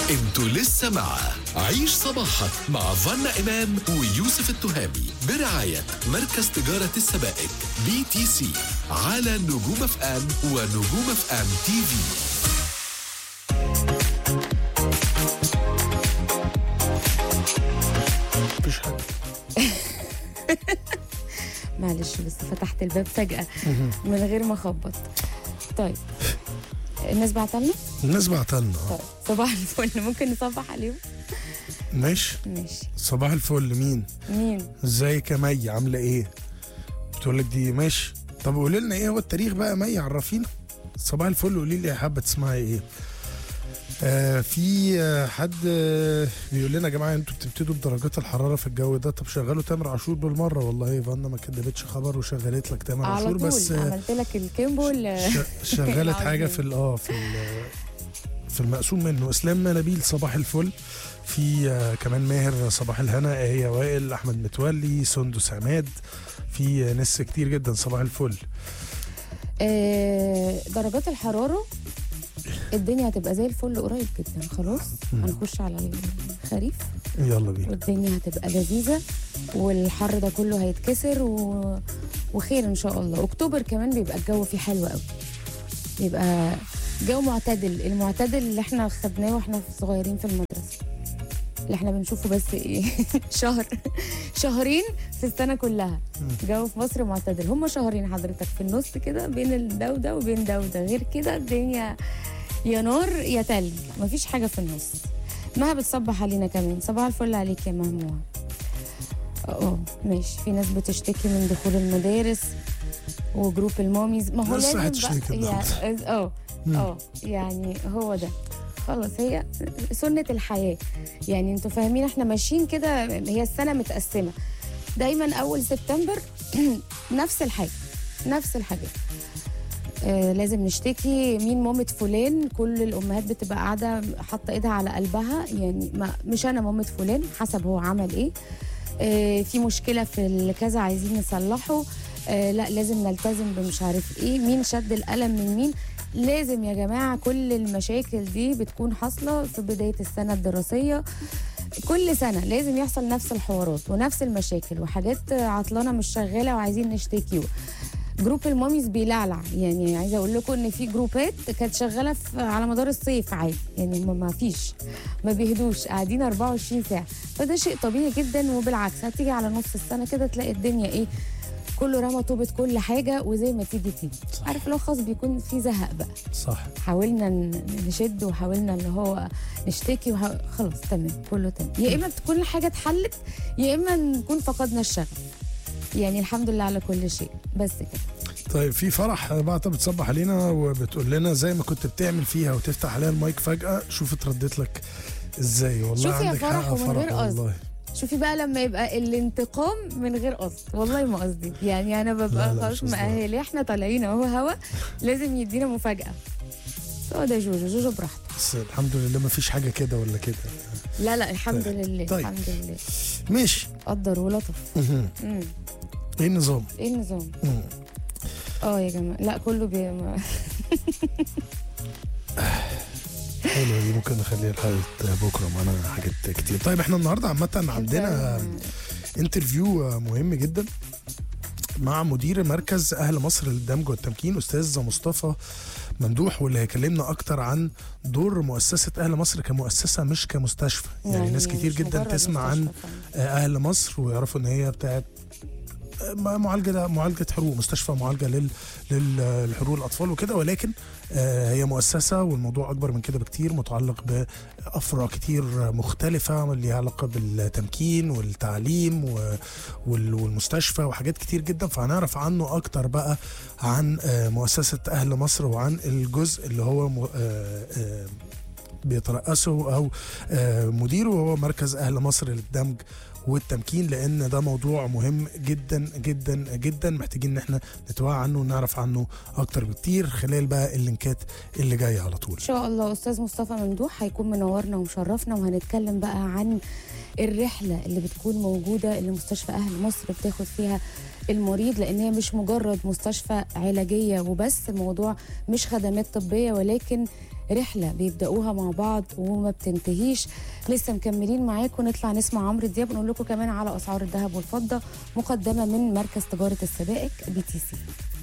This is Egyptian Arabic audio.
انتوا لسه مع عيش صباحك مع فنا إمام ويوسف التهامي برعاية مركز تجارة السبائك بي تي سي على نجوم اف ام ونجوم اف ام تي في مفيش حاجه معلش بس فتحت الباب فجأة من غير ما اخبط طيب الناس بعتلنا الناس بعتلنا طيب صباح الفل ممكن نصبح عليهم ماشي ماشي صباح الفل مين مين ازيك يا مي عامله ايه بتقول لك دي ماشي طب قولي لنا ايه هو التاريخ بقى يا مي عرفينا صباح الفل قولي لي حابه تسمعي ايه آه في آه حد آه بيقول لنا يا جماعه انتوا بتبتدوا بدرجات الحراره في الجو ده طب شغلوا تامر عاشور بالمره والله فانا ما كدبتش خبر وشغلت لك تامر على عاشور طول بس آه عملت لك الكيمبو ال- ش- شغلت حاجه في ال- اه في ال- في المقسوم منه اسلام نبيل صباح الفل في آه، كمان ماهر صباح الهنا ايه وائل احمد متولي سندس عماد في آه، ناس كتير جدا صباح الفل آه، درجات الحرارة الدنيا هتبقى زي الفل قريب جدا خلاص هنخش على الخريف يلا بينا والدنيا هتبقى لذيذة والحر ده كله هيتكسر و... وخير ان شاء الله اكتوبر كمان بيبقى الجو فيه حلو قوي بيبقى جو معتدل المعتدل اللي احنا خدناه واحنا صغيرين في المدرسة اللي احنا بنشوفه بس ايه شهر شهرين في السنة كلها جو في مصر معتدل هم شهرين حضرتك في النص كده بين الده وده وبين ده وده غير كده الدنيا يا نار يا تلج مفيش حاجة في النص مها بتصبح علينا كمان صباح الفل عليك يا مهموع اه ماشي في ناس بتشتكي من دخول المدارس وجروب الماميز ما هو لسه لازم هتشتكي بقى يا- اه اه يعني هو ده خلاص هي سنة الحياة يعني انتوا فاهمين احنا ماشيين كده هي السنة متقسمة دايما اول سبتمبر نفس الحاجة نفس الحاجة آه لازم نشتكي مين مامة فلان كل الامهات بتبقى قاعده حاطه ايدها على قلبها يعني ما مش انا مامة فلان حسب هو عمل ايه آه في مشكله في الكذا عايزين نصلحه آه لا لازم نلتزم بمش عارف ايه مين شد القلم من مين لازم يا جماعه كل المشاكل دي بتكون حاصله في بدايه السنه الدراسيه كل سنه لازم يحصل نفس الحوارات ونفس المشاكل وحاجات عطلانه مش شغاله وعايزين نشتكي جروب الماميز بيلعلع يعني عايزه اقول لكم ان في جروبات كانت شغاله في على مدار الصيف عادي يعني ما ما فيش ما بيهدوش قاعدين 24 ساعه فده شيء طبيعي جدا وبالعكس هتيجي على نص السنه كده تلاقي الدنيا ايه كله رمى طوبة كل حاجة وزي ما تيجي تيجي عارف لو خلاص بيكون في زهق بقى صح حاولنا ن- نشد وحاولنا اللي هو نشتكي وح... خلاص تمام كله تمام يا اما تكون الحاجه اتحلت يا اما نكون فقدنا الشغف يعني الحمد لله على كل شيء بس كده طيب في فرح بعتها بتصبح علينا وبتقول لنا زي ما كنت بتعمل فيها وتفتح عليها المايك فجأة شوف اتردت لك ازاي والله شوف يا عندك فرح حق ومن غير فرح قصد. والله شوفي بقى لما يبقى الانتقام من غير قصد والله ما قصدي يعني انا لا، ببقى لا، خلاص مش قصدها. مأهلة احنا طالعين اهو هوا لازم يدينا مفاجأة بس هو ده جوجو جوجو براحته بس الحمد لله ما فيش حاجة كده ولا كده لا لا الحمد طيب. لله طيب. الحمد لله ماشي قدر ولطف مهم. مم. ايه النظام ايه النظام مم. اه يا جماعه لا كله بي... ما- حلوة دي ممكن نخليها لحلقة بكرة معانا حاجات كتير طيب احنا النهاردة عامة عندنا انترفيو مهم جدا مع مدير مركز اهل مصر للدمج والتمكين استاذ مصطفى ممدوح واللي هيكلمنا اكتر عن دور مؤسسه اهل مصر كمؤسسه مش كمستشفى يعني, يعني ناس كتير مش جدا مجرد تسمع عن مستشفى فعلاً. آه، اهل مصر ويعرفوا ان هي بتاعت آه، معالجه معالجه حروق مستشفى معالجه لل لل- لحروق الاطفال وكده ولكن آه، هي مؤسسه والموضوع اكبر من كده بكتير متعلق بافرع كتير مختلفه ليها علاقه بالتمكين والتعليم و- وال- والمستشفى وحاجات كتير جدا فهنعرف عنه اكتر بقى عن آه، مؤسسه اهل مصر وعن الجزء اللي هو م- آه، آه، بيترأسه او آه، مديره وهو مركز اهل مصر للدمج والتمكين لان ده موضوع مهم جدا جدا جدا محتاجين ان احنا نتوعى عنه ونعرف عنه اكتر بكتير خلال بقى اللينكات اللي جايه على طول ان شاء الله استاذ مصطفى ممدوح هيكون منورنا ومشرفنا وهنتكلم بقى عن الرحله اللي بتكون موجوده اللي مستشفى اهل مصر بتاخد فيها المريض لان هي مش مجرد مستشفى علاجيه وبس الموضوع مش خدمات طبيه ولكن رحله بيبداوها مع بعض وما بتنتهيش لسه مكملين معاكم نطلع نسمع عمرو دياب ونقول لكم كمان على اسعار الذهب والفضه مقدمه من مركز تجاره السبائك بي تي سي